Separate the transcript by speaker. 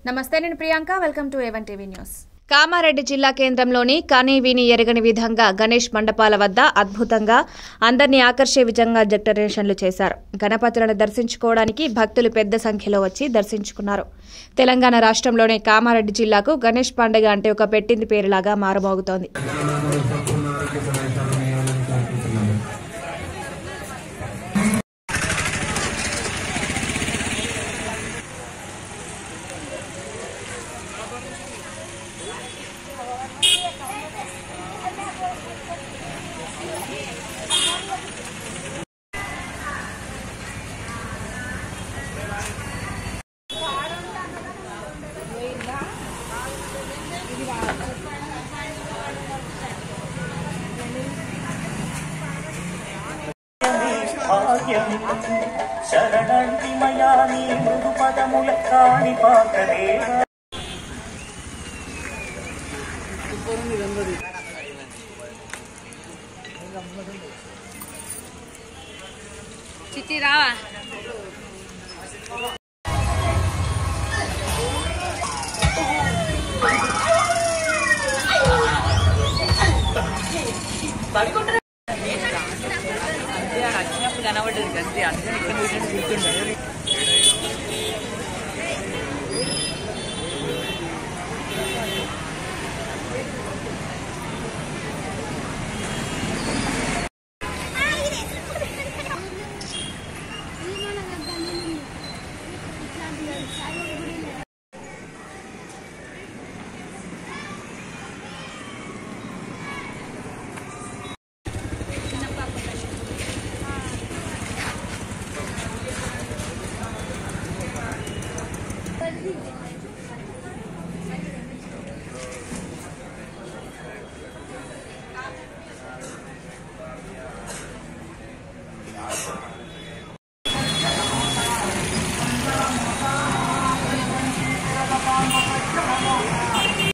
Speaker 1: నమస్తే నేను Priyanka welcome to A one TV news
Speaker 2: Kamareddy జిల్లా కేంద్రంలోని కనీ విని ఎరగని విధంగా గణేష్ మండపాల వద్ద అద్భుతంగా అందరినీ ఆకర్షే విధంగా డెకరేషన్లు చేశారు గణపతులను దర్శించుకోవడానికి భక్తులు పెద్ద సంఖ్యలో వచ్చి దర్శించుకున్నారు తెలంగాణ రాష్ట్రంలోని కామారెడ్డి జిల్లాకు గణేష్ పండుగ అంటే ఒక పెట్టింది పేరులాగా మారమోగుతోంది
Speaker 3: భాగ్యం శరణంటి మయా నీ మృదు పదముల కాణి పాకదేవ
Speaker 4: చిట్టి రావా